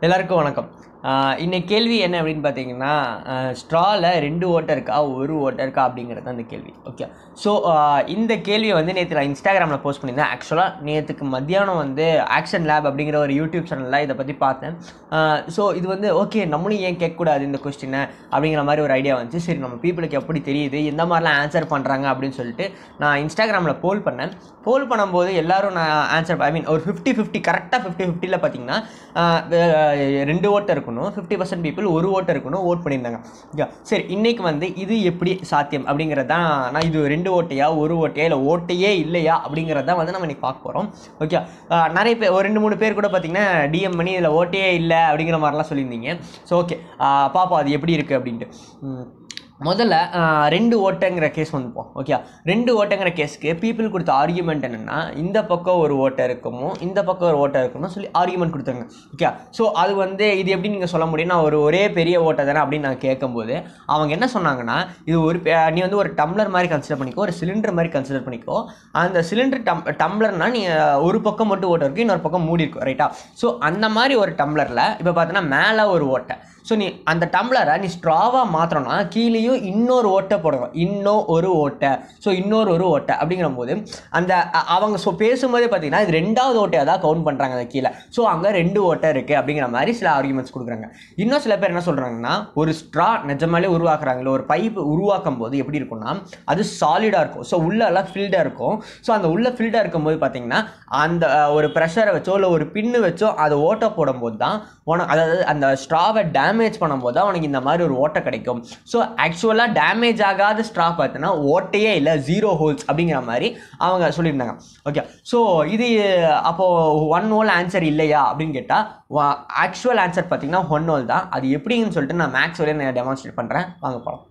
எல்லாருக்கும் வணக்கம் ஆஹ் இன்னைக்கு கேள்வி என்ன அப்படின்னு பார்த்தீங்கன்னா ஸ்ட்ராவில் ரெண்டு ஓட்டை இருக்கா ஒரு ஓட்டை இருக்கா அப்படிங்கிறது தான் அந்த கேள்வி ஓகே ஸோ இந்த கேள்வியை வந்து நேற்று நான் இன்ஸ்டாகிராமில் போஸ்ட் பண்ணியிருந்தேன் ஆக்சுவலாக நேற்றுக்கு மத்தியானம் வந்து ஆக்ஷன் லேப் அப்படிங்கிற ஒரு யூடியூப் சேனலில் இதை பற்றி பார்த்தேன் ஸோ இது வந்து ஓகே நம்மளும் ஏன் கேட்கக்கூடாது இந்த கொஸ்டினை அப்படிங்கிற மாதிரி ஒரு ஐடியா வந்துச்சு சரி நம்ம பீப்புளுக்கு எப்படி தெரியுது எந்த மாதிரிலாம் ஆன்சர் பண்ணுறாங்க அப்படின்னு சொல்லிட்டு நான் இன்ஸ்டாகிராமில் போல் பண்ணேன் போல் பண்ணும்போது எல்லாரும் நான் ஆன்சர் ஐ மீன் ஒரு ஃபிஃப்டி ஃபிஃப்டி கரெக்டாக ஃபிஃப்டி ஃபிஃப்டியில் பார்த்தீங்கன்னா ஆஹ் வே- ரெண்டு ஓட்டை இருக்கணும் ஃபிஃப்டி பர்சன்ட் பீப்புள் ஒரு ஓட்டை இருக்கணும் ஓட் பண்ணியிருந்தாங்க ஓகே சரி இன்னைக்கு வந்து இது எப்படி சாத்தியம் அப்படிங்கிறது தான் நான் இது ரெண்டு ஓட்டையா ஒரு ஓட்டையா இல்லை ஓட்டையே இல்லையா அப்படிங்கிறது தான் வந்து நம்ம இன்னைக்கு பார்க்க போகிறோம் ஓகே நிறைய பேர் ஒரு ரெண்டு மூணு பேர் கூட பார்த்தீங்கன்னா டிஎம் பண்ணி இதில் ஓட்டையே இல்லை அப்படிங்கிற மாதிரிலாம் சொல்லியிருந்தீங்க ஸோ ஓகே பார்ப்போம் அது எப்படி இருக்குது அப்படின்ட்டு ம். முதல்ல ஆஹ், ரெண்டு ஓட்டைங்கிற கேஸ் வந்துப்போம் ஓகே ரெண்டு ஓட்டைங்கிற கேஸ்க்கு பீப்புள் கொடுத்த ஆர்கியூமெண்ட் என்னென்னா இந்த பக்கம் ஒரு ஓட்டை இருக்குமோ இந்த பக்கம் ஒரு ஓட்டை இருக்கணும் சொல்லி ஆர்கியூமெண்ட் கொடுத்தாங்க ஓகே ஸோ அது வந்து இது எப்படி நீங்கள் சொல்ல முடியும் நான் ஒரு ஒரே பெரிய ஓட்டை தானே அப்படின்னு நான் கேட்கும்போது அவங்க என்ன சொன்னாங்கன்னா இது ஒரு பெ- நீ வந்து ஒரு டம்ளர் மாதிரி கன்சிடர் பண்ணிக்கோ ஒரு சிலிண்டர் மாதிரி கன்சிடர் பண்ணிக்கோ அந்த சிலிண்டர் டம் டம்ளர்னா நீ அஹ், ஒரு பக்கம் மட்டும் ஓட்டை இருக்கு இன்னொரு பக்கம் மூடி இருக்கும் ரைட்டா ஸோ அந்த மாதிரி ஒரு டம்ளரில் இப்போ பார்த்தீங்கன்னா மேலே ஒரு ஓட்டை ஸோ நீ அந்த டம்ளரை நீ ஸ்ட்ராவாக மாற்றணும்னா கீழேயும் இன்னொரு ஓட்டை போடணும் இன்னும் ஒரு ஓட்டை ஸோ இன்னொரு ஒரு ஓட்டை அப்படிங்கிற போது அந்த அ- அவங்க ஸோ பேசும்போதே பார்த்தீங்கன்னா இது ரெண்டாவது ஓட்டையாக தான் கவுண்ட் பண்ணுறாங்க அந்த கீழே ஸோ அங்கே ரெண்டு ஓட்டை இருக்குது அப்படிங்கிற மாதிரி சில ஆர்குமெண்ட்ஸ் கொடுக்குறாங்க இன்னும் சில பேர் என்ன சொல்கிறாங்கன்னா ஒரு ஸ்ட்ரா நிஜமாலே உருவாக்குறாங்களோ ஒரு பைப் உருவாக்கும் போது எப்படி இருக்கும்னா அது சாலிடாக இருக்கும் ஸோ உள்ளெல்லாம் ஃபில்டாக இருக்கும் ஸோ அந்த உள்ள ஃபில்டாக இருக்கும்போது பார்த்தீங்கன்னா அந்த அஹ், ஒரு ப்ரெஷரை வச்சோ இல்லை ஒரு பின்னு வச்சோ அதை ஓட்டை போடும்போது தான் உனக்கு அதாவது அந்த ஸ்ட்ராவை டேமேஜ் பண்ணும்போது தான் உனக்கு இந்த மாதிரி ஒரு ஓட்டை கிடைக்கும் ஸோ ஆக்சுவலாக டேமேஜ் ஆகாத ஸ்ட்ரா பார்த்தீங்கன்னா ஓட்டையே இல்லை ஜீரோ ஹோல்ஸ் அப்படிங்கிற மாதிரி அவங்க சொல்லியிருந்தாங்க ஓகே ஸோ இது அப்போது ஒன் ஹோல் ஆன்சர் இல்லையா அப்படின்னு கேட்டால் ஆக்சுவல் ஆன்சர் பார்த்தீங்கன்னா ஒன் ஹோல் தான் அது எப்படின்னு சொல்லிட்டு நான் மேக்ஸ் வரையும் நான் டெமான்ஸ்ட்ரேட் பண்ணுறேன் வாங்க போகலாம்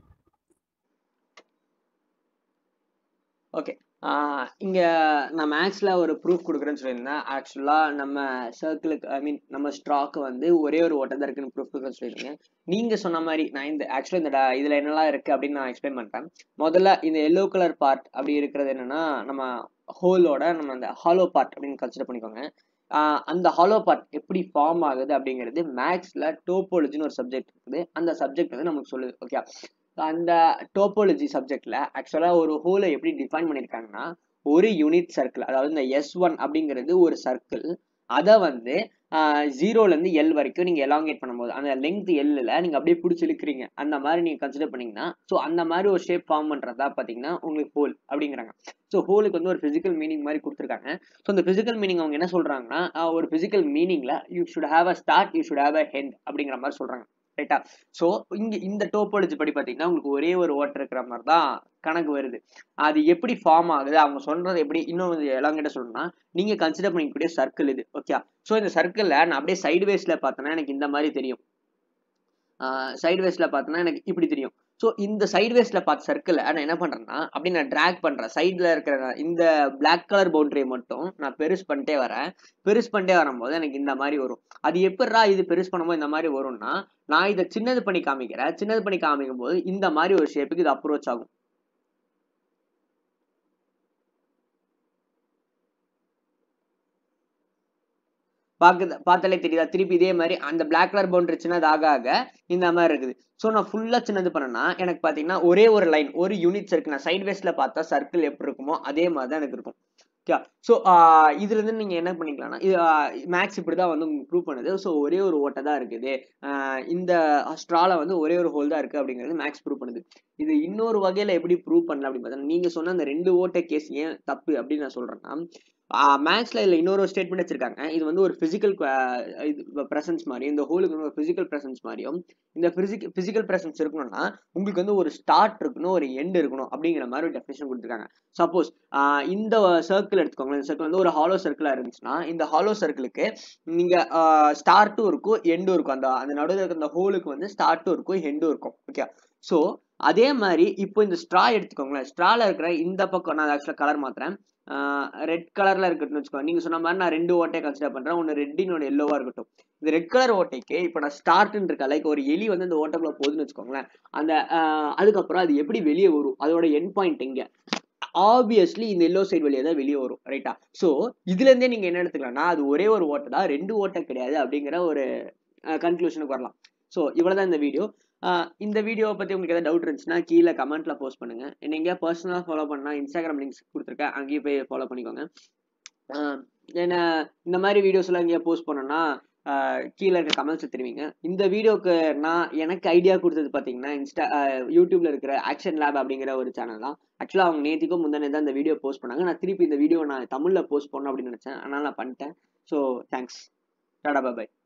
ஓகே இங்கே நான் மேக்ஸில் ஒரு ப்ரூஃப் கொடுக்குறேன்னு சொல்லியிருந்தேன் ஆக்சுவலாக நம்ம சர்க்கிளுக்கு ஐ மீன் நம்ம ஸ்ட்ராக்கு வந்து ஒரே ஒரு ஓட்டை தான் இருக்குன்னு ப்ரூஃப் கொடுக்குறேன்னு சொல்லியிருந்தேன் நீங்கள் சொன்ன மாதிரி நான் இந்த ஆக்சுவலாக இந்த ட- இதில் என்னெல்லாம் இருக்குது அப்படின்னு நான் எக்ஸ்பிளைன் பண்ணுறேன் முதல்ல இந்த எல்லோ கலர் பார்ட் அப்படி இருக்கிறது என்னென்னா நம்ம ஹோலோட நம்ம அந்த ஹாலோ பார்ட் அப்படின்னு கன்சிடர் பண்ணிக்கோங்க ஆஹ் அந்த ஹாலோ பார்ட் எப்படி ஃபார்ம் ஆகுது அப்படிங்கிறது மேக்ஸில் டோப்போலஜின்னு ஒரு சப்ஜெக்ட் இருக்குது அந்த சப்ஜெக்ட் வந்து நமக்கு சொல்லுது ஓகே அந்த டோப்போலஜி சப்ஜெக்ட்ல ஆக்சுவலாக ஒரு ஹோலை எப்படி டிஃபைன் பண்ணியிருக்காங்கன்னா ஒரு யூனிட் சர்க்கிள் அதாவது இந்த எஸ் ஒன் அப்படிங்கிறது ஒரு சர்க்கிள் அதை வந்து ஜீரோலேருந்து எல் வரைக்கும் நீங்கள் எலாங்கேட் பண்ணும்போது அந்த லெங்த் எல்லில் நீங்கள் அப்படியே பிடிச்சி இழுக்கிறீங்க அந்த மாதிரி நீங்கள் கன்சிடர் பண்ணீங்கன்னா ஸோ அந்த மாதிரி ஒரு ஷேப் ஃபார்ம் பண்ணுறதா பார்த்தீங்கன்னா உங்களுக்கு ஹோல் அப்படிங்கிறாங்க ஸோ ஹோலுக்கு வந்து ஒரு ஃபிசிக்கல் மீனிங் மாதிரி கொடுத்துருக்காங்க ஸோ இந்த ஃபிசிக்கல் மீனிங் அவங்க என்ன சொல்கிறாங்கன்னா ஒரு ஃபிசிக்கல் மீனிங்கில் you should have a start you should have a end அப்படிங்கிற மாதிரி சொல்கிறாங்க ரைட்டா ஸோ இங்க இந்த டோப்பாலஜி படி பார்த்தீங்கன்னா உங்களுக்கு ஒரே ஒரு ஓட்டர் இருக்கிற மாதிரி தான் கணக்கு வருது அது எப்படி ஃபார்ம் ஆகுது அவங்க சொல்றது எப்படி இன்னும் எல்லாம் கிட்ட சொல்லணும்னா நீங்க கன்சிடர் பண்ணிக்கக்கூடிய சர்க்கிள் இது ஓகே ஸோ இந்த சர்க்கிளில் நான் அப்படியே சைடு வேஸ்ல பார்த்தேன்னா எனக்கு இந்த மாதிரி தெரியும் சைடு வேஸ்ல பார்த்தேன்னா எனக்கு இப்படி தெரியும் ஸோ இந்த சைடு வேஸ்ல பார்த்த சர்க்கிளை நான் என்ன பண்றேன்னா அப்படி நான் ட்ராக் பண்றேன் சைடில் இருக்கிற இந்த Black கலர் பவுண்டரியை மட்டும் நான் பெருசு பண்ணிட்டே வரேன் பெருசு பண்ணிட்டே வரும்போது எனக்கு இந்த மாதிரி வரும் அது எப்படிடா இது பெருசு பண்ணும்போது இந்த மாதிரி வரும்னா நான் இதை சின்னது பண்ணி காமிக்கிறேன் சின்னது பண்ணி காமிக்கும் போது இந்த மாதிரி ஒரு ஷேப்புக்கு இது அப்ரோச் ஆகும் பார்க்குது பார்த்தாலே தெரியுதா திருப்பி இதே மாதிரி அந்த Black கலர் பவுண்டரி சின்னது ஆக ஆக இந்த மாதிரி இருக்குது ஸோ நான் ஃபுல்லாக சின்னது பண்ணேன்னா எனக்கு பார்த்தீங்கன்னா ஒரே ஒரு லைன் ஒரு யூனிட் சர்க்கிள் நான் சைட் வேஸ்ல பார்த்தா சர்க்கிள் எப்படி இருக்குமோ அதே மாதிரி தான் எனக்கு இருக்கும் ஓகே ஸோ இதுல இருந்து நீங்க என்ன பண்ணிக்கலாம்னா மேக்ஸ் இப்படி தான் வந்து உங்களுக்கு ப்ரூவ் பண்ணுது ஸோ ஒரே ஒரு ஓட்டை தான் இருக்குது ஆஹ் இந்த ஸ்ட்ரால வந்து ஒரே ஒரு ஹோல் தான் இருக்கு அப்படிங்கிறது மேக்ஸ் ப்ரூவ் பண்ணுது இது இன்னொரு வகையில எப்படி ப்ரூவ் பண்ணல அப்படின்னு பார்த்தா நீங்க சொன்ன அந்த ரெண்டு ஓட்டை கேஸ் ஏன் தப்பு அப்படின்னு நான் சொல்றேன்னா மேக்ஸ்ல இதுல இன்னொரு ஸ்டேட்மெண்ட் வச்சிருக்காங்க இது வந்து ஒரு பிசிக்கல் இது பிரசன்ஸ் மாதிரி இந்த ஹோலுக்கு வந்து ஒரு பிசிக்கல் பிரசன்ஸ் மாதிரியும் இந்த பிசிக்கல் பிசிக்கல் பிரசன்ஸ் இருக்கணும்னா உங்களுக்கு வந்து ஒரு ஸ்டார்ட் இருக்கணும் ஒரு எண்ட் இருக்கணும் அப்படிங்கிற மாதிரி ஒரு டெஃபினேஷன் கொடுத்துருக்காங்க சப்போஸ் இந்த சர்க்கிள் எடுத்துக்கோங்களேன் இந்த சர்க்கிள் வந்து ஒரு ஹாலோ சர்க்கிளா இருந்துச்சுன்னா இந்த ஹாலோ சர்க்கிளுக்கு நீங்க ஸ்டார்ட்டும் இருக்கும் எண்டும் இருக்கும் அந்த அந்த நடுவில் இருக்க அந்த ஹோலுக்கு வந்து ஸ்டார்ட்டும் இருக்கும் எண்டும் இருக்கும் ஓகே ஸோ அதே மாதிரி இப்போ இந்த ஸ்ட்ரா எடுத்துக்கோங்களேன் ஸ்ட்ரால இருக்கிற இந்த பக்கம் நான் ஆக்சுவலாக கலர் மாத்துறேன் ரெட் கலர்ல இருக்கட்டும் வச்சுக்கோங்க நீங்க சொன்ன மாதிரி நான் ரெண்டு ஓட்டையை கன்சிடர் பண்றேன் ஒன்று ரெட் இன்னொன்று எல்லோவா இருக்கட்டும் இந்த ரெட் கலர் ஓட்டைக்கு இப்போ நான் ஸ்டார்ட்னு இருக்க லைக் ஒரு எலி வந்து இந்த ஓட்டைக்குள்ள போகுதுன்னு வச்சுக்கோங்களேன் அந்த ஆஹ் அதுக்கப்புறம் அது எப்படி வெளியே வரும் அதோட என் பாயிண்ட் எங்க ஆப்வியஸ்லி இந்த எல்லோ சைடு வழியா தான் வெளியே வரும் ரைட்டா ஸோ இதுல இருந்தே நீங்க என்ன எடுத்துக்கலாம்னா அது ஒரே ஒரு ஓட்டை தான் ரெண்டு ஓட்டை கிடையாது அப்படிங்கிற ஒரு கன்க்ளூஷனுக்கு வரலாம் ஸோ இவ்வளோ தான் இந்த வீடியோ இந்த வீடியோவை பற்றி உங்களுக்கு ஏதாவது டவுட் இருந்துச்சுன்னா கீழே கமெண்ட்டில் போஸ்ட் பண்ணுங்கள் என்ன எங்கேயா பர்சனலாக ஃபாலோ பண்ணால் இன்ஸ்டாகிராம் லிங்க்ஸ் கொடுத்துருக்கேன் அங்கேயும் போய் ஃபாலோ பண்ணிக்கோங்க ஏன்னா இந்த மாதிரி வீடியோஸ் எல்லாம் எங்கேயா போஸ்ட் பண்ணோன்னா கீழே இருக்க கமெண்ட்ஸ் தெரிவிங்க இந்த வீடியோக்கு நான் எனக்கு ஐடியா கொடுத்தது பார்த்தீங்கன்னா இன்ஸ்டா யூடியூப்ல இருக்கிற ஆக்ஷன் லேப் அப்படிங்கிற ஒரு சேனல் தான் ஆக்சுவலாக அவங்க நேற்றுக்கும் முந்தானே தான் இந்த வீடியோ போஸ்ட் பண்ணாங்க நான் திருப்பி இந்த வீடியோ நான் தமிழில் போஸ்ட் பண்ணணும் அப்படின்னு நினச்சேன் அதனால் நான் பண்ணிட்டேன் ஸோ தேங்க்ஸ் டாடா பாய்